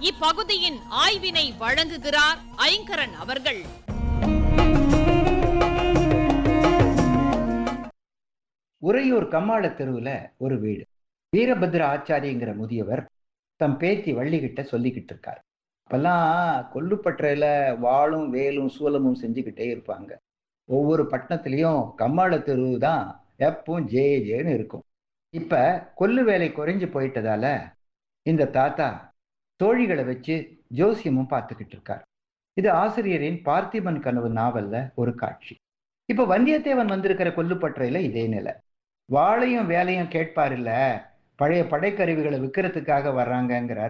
இப்பகுதியின் ஆய்வினை வழங்குகிறார் ஐங்கரன் அவர்கள் உறையூர் கம்மாள தெருவுல ஒரு வீடு வீரபத்ர ஆச்சாரிங்கிற முதியவர் தம் பேத்தி வள்ளிகிட்ட சொல்லிக்கிட்டு இருக்கார் அப்பெல்லாம் கொல்லுப்பற்றையில வாளும் வேலும் சூலமும் செஞ்சுக்கிட்டே இருப்பாங்க ஒவ்வொரு பட்டணத்துலயும் கம்மாள தெரு தான் எப்பவும் ஜே ஜேன்னு இருக்கும் இப்ப கொல்லு வேலை குறைஞ்சு போயிட்டதால இந்த தாத்தா தோழிகளை வச்சு ஜோசியமும் பார்த்துக்கிட்டு இருக்கார் இது ஆசிரியரின் பார்த்திபன் கனவு நாவல்ல ஒரு காட்சி இப்ப வந்தியத்தேவன் வந்திருக்கிற கொல்லுப்பற்றையில இதே நிலை வாளையும் வேலையும் கேட்பார் இல்ல பழைய படைக்கருவிகளை விற்கிறதுக்காக வர்றாங்கங்கிறார்